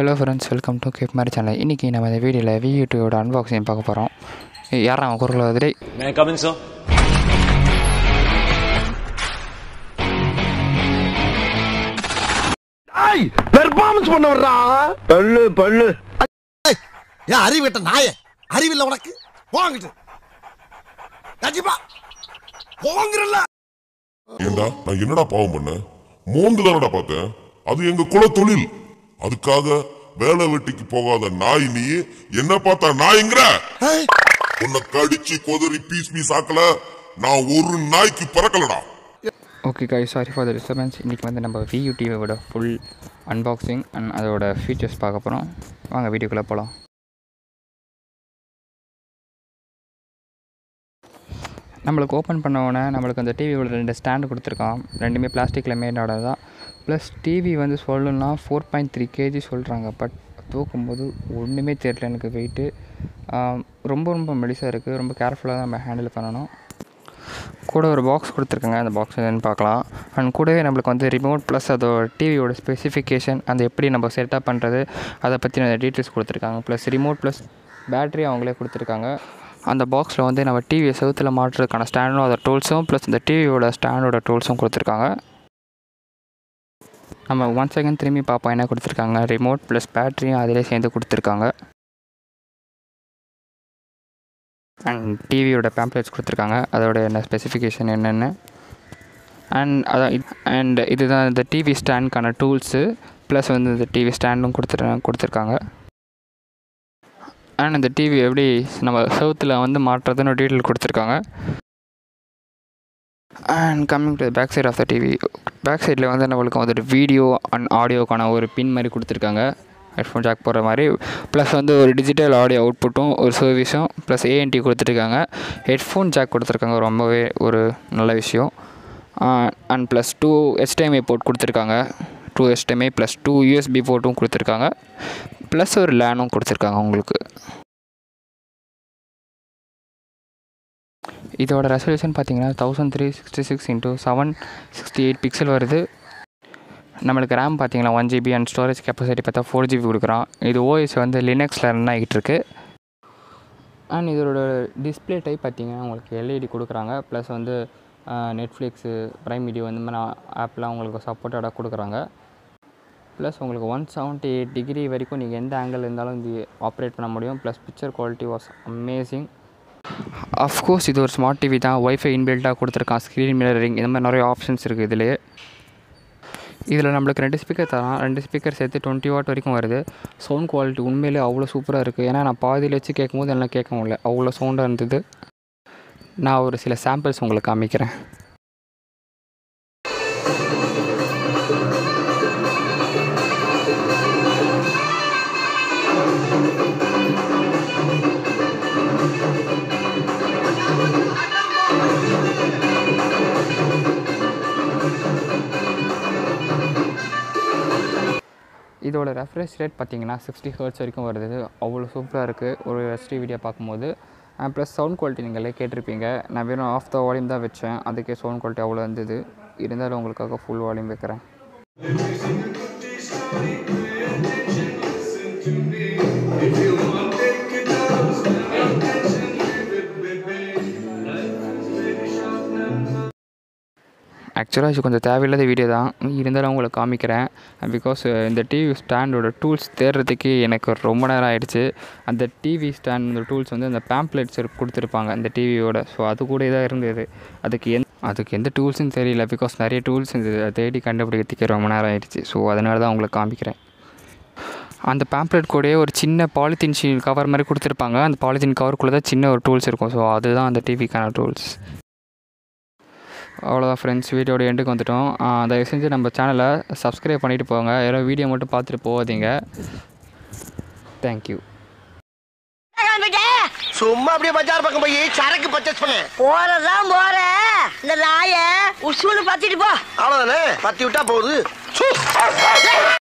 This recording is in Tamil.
ஹலோ ஃப்ரெண்ட்ஸ் வெல்கம் டு கேப் மாதிரி சேனல் இன்றைக்கி நம்ம இந்த வீடியோவில் வி யூடியூபோட அன்பாக்சிங் பார்க்க போகிறோம் யாரா அவன் குரல் வந்துட்டு May I come in, sir? ஐய் பெர்ஃபார்மன்ஸ் பண்ண வர்றா பல்லு பல்லு ஏன் அறிவிட்ட நாய அறிவில்ல உனக்கு போங்கிட்டு கண்டிப்பா போங்கிறல்ல ஏண்டா நான் என்னடா பாவம் பண்ணேன் மோந்து தானடா பார்த்தேன் அது எங்க குல தொழில் அதுக்காக வேலை வெட்டிக்கு போகாத நாய் நீ என்ன பார்த்தா நாய்ங்கிற உன்னை கடிச்சு கொதறி பீஸ் பீஸ் ஆக்கல நான் ஒரு நாய்க்கு பிறக்கலடா okay guys sorry for the disturbance இன்றைக்கி வந்து நம்ம வி யூடியூபோட ஃபுல் அன்பாக்சிங் அண்ட் அதோட ஃபீச்சர்ஸ் பார்க்க போகிறோம் வாங்க வீடியோக்குள்ளே போகலாம் நம்மளுக்கு ஓப்பன் பண்ண உடனே நம்மளுக்கு அந்த டிவியோட ரெண்டு ஸ்டாண்டு கொடுத்துருக்கான் ரெண்டுமே பிளாஸ்டிக்கில் மேடோட தான் ப்ளஸ் டிவி வந்து சொல்லணும்னா ஃபோர் பாயிண்ட் த்ரீ கேஜி சொல்கிறாங்க பட் தூக்கும்போது ஒன்றுமே தெரியல எனக்கு வெயிட்டு ரொம்ப ரொம்ப மெலிசாக இருக்குது ரொம்ப கேர்ஃபுல்லாக தான் நம்ம ஹேண்டில் பண்ணணும் கூட ஒரு பாக்ஸ் கொடுத்துருக்காங்க அந்த பாக்ஸ் என்னன்னு பார்க்கலாம் அண்ட் கூடவே நம்மளுக்கு வந்து ரிமோட் ப்ளஸ் அதோட டிவியோட ஸ்பெசிஃபிகேஷன் அந்த எப்படி நம்ம செட்டப் பண்ணுறது அதை பற்றின டீட்டெயில்ஸ் கொடுத்துருக்காங்க ப்ளஸ் ரிமோட் ப்ளஸ் பேட்டரி அவங்களே கொடுத்துருக்காங்க அந்த பாக்ஸில் வந்து நம்ம டிவியை செவுத்தில் மாட்டுறதுக்கான ஸ்டாண்டும் அதோட டூல்ஸும் ப்ளஸ் இந்த டிவியோட ஸ்டாண்டோட டூல்ஸும் கொடுத்துருக்காங்க நம்ம ஒன் செகண்ட் திரும்பி பார்ப்போம் என்ன கொடுத்துருக்காங்க ரிமோட் ப்ளஸ் பேட்டரியும் அதிலே சேர்ந்து கொடுத்துருக்காங்க அண்ட் டிவியோட பேம்ப்ளெட்ஸ் கொடுத்துருக்காங்க அதோட என்ன ஸ்பெசிஃபிகேஷன் என்னென்னு அண்ட் அதான் அண்ட் இதுதான் இந்த டிவி ஸ்டாண்ட்க்கான டூல்ஸு ப்ளஸ் வந்து இந்த டிவி ஸ்டாண்டும் கொடுத்துரு கொடுத்துருக்காங்க அண்ட் இந்த டிவி எப்படி நம்ம சவுத்தில் வந்து மாட்டுறதுன்னு டீட்டெயில் கொடுத்துருக்காங்க and coming to back side of the TV back சைடில் வந்து நம்மளுக்கு வந்துட்டு வீடியோ அண்ட் ஆடியோக்கான ஒரு பின் மாதிரி கொடுத்துருக்காங்க ஹெட்ஃபோன் ஜாக் போடுற மாதிரி ப்ளஸ் வந்து ஒரு டிஜிட்டல் ஆடியோ அவுட்புட்டும் ஒரு சர்வீஸும் ப்ளஸ் ஏஎன்டி கொடுத்துருக்காங்க ஹெட்ஃபோன் ஜாக் கொடுத்துருக்காங்க ரொம்பவே ஒரு நல்ல விஷயம் and plus two HDMI port கொடுத்துருக்காங்க two HDMI plus two USB போர்ட்டும் கொடுத்துருக்காங்க ப்ளஸ் ஒரு லேனும் கொடுத்துருக்காங்க உங்களுக்கு இதோட ரெசல்யூஷன் பார்த்தீங்கன்னா thousand three sixty six into seven sixty eight pixel வருது நம்மளுக்கு ரேம் பார்த்தீங்கன்னா one GB and storage capacity பார்த்தா ஃபோர் ஜிபி கொடுக்குறான் இது ஓஎஸ் வந்து லினக்ஸில் ரன் ஆகிட்டு இருக்கு அண்ட் இதோட டிஸ்பிளே டைப் பார்த்தீங்கன்னா உங்களுக்கு எல்இடி கொடுக்குறாங்க ப்ளஸ் வந்து நெட்ஃப்ளிக்ஸு ப்ரைம் வீடியோ இந்த மாதிரி ஆப்லாம் உங்களுக்கு சப்போர்ட்டடாக கொடுக்குறாங்க ப்ளஸ் உங்களுக்கு ஒன் செவன்ட்டி எயிட் டிகிரி வரைக்கும் நீங்கள் எந்த ஆங்கிள் இருந்தாலும் இது ஆப்ரேட் பண்ண முடியும் plus picture quality was amazing of course இது ஒரு ஸ்மார்ட் டிவி தான் ஒய்ஃபை இன்பில்ட்டாக கொடுத்துருக்கான் ஸ்க்ரீன் மிரரிங் இந்த மாதிரி நிறைய ஆப்ஷன்ஸ் இருக்குது இதிலே இதில் நம்மளுக்கு ரெண்டு ஸ்பீக்கர் தரான் ரெண்டு ஸ்பீக்கர் சேர்த்து டுவெண்ட்டி வாட் வரைக்கும் வருது சவுண்ட் குவாலிட்டி உண்மையிலே அவ்வளோ சூப்பராக இருக்குது ஏன்னா நான் பாதியில் வச்சு கேட்கும்போது எல்லாம் கேட்க முடியல அவ்வளோ சவுண்டாக இருந்தது நான் ஒரு சில சாம்பிள்ஸ் உங்களுக்கு காமிக்கிறேன் இதோட ரெஃப்ரெஷ் ரேட் பார்த்தீங்கன்னா சிக்ஸ்டி ஹர்ட்ஸ் வரைக்கும் வருது அவ்வளோ சூப்பராக இருக்குது ஒரு ஹெச்டி வீடியோ பார்க்கும்போது ப்ளஸ் சவுண்ட் குவாலிட்டி நீங்களே கேட்டிருப்பீங்க நான் வெறும் ஆஃப் த வால்யூம் தான் வச்சேன் அதுக்கே சவுண்ட் குவாலிட்டி அவ்வளோ இருந்தது இருந்தாலும் உங்களுக்காக ஃபுல் வால்யூம் வைக்கிறேன் ஆக்சுவலாக இது கொஞ்சம் தேவையில்லாத வீடியோ தான் இருந்தாலும் உங்களுக்கு காமிக்கிறேன் பிகாஸ் இந்த டிவி ஸ்டாண்டோட டூல்ஸ் தேடுறதுக்கு எனக்கு ரொம்ப நேரம் ஆயிடுச்சு அந்த டிவி ஸ்டாண்ட் இந்த டூல்ஸ் வந்து அந்த பேம்ப்ளெட்ஸ் கொடுத்துருப்பாங்க அந்த டிவியோட ஸோ அது கூட தான் இருந்தது அதுக்கு எந் அதுக்கு எந்த டூல்ஸும் தெரியல பிகாஸ் நிறைய டூல்ஸ் இந்த தேடி கண்டுபிடிக்கிறதுக்கு ரொம்ப நேரம் ஆயிடுச்சு ஸோ அதனால தான் உங்களுக்கு காமிக்கிறேன் அந்த பேம்ப்ளெட் கூடயே ஒரு சின்ன பாலித்தீன் ஷீ கவர் மாதிரி கொடுத்துருப்பாங்க அந்த பாலித்தீன் கவருக்குள்ளே தான் சின்ன ஒரு டூல்ஸ் இருக்கும் ஸோ அதுதான் அந்த டிவிக்கான டூல்ஸ் அவ்வளோதான் ஃப்ரெண்ட்ஸ் வீடியோட எண்டுக்கு வந்துட்டோம் ஆஹ் தயவு செஞ்சு நம்ம சேனலை சப்ஸ்கிரைப் பண்ணிட்டு போங்க யாரும் வீடியோ மட்டும் பார்த்துட்டு போகாதீங்க தேங்க்யூ சும்மா அப்படியே பஜார் பக்கம் போய் சரக்கு பர்ச்சேஸ் பண்ணு போறதான் போற இந்த நாய உசுன்னு பத்திட்டு போ அவ்வளவுதானே பத்தி விட்டா போகுது சு.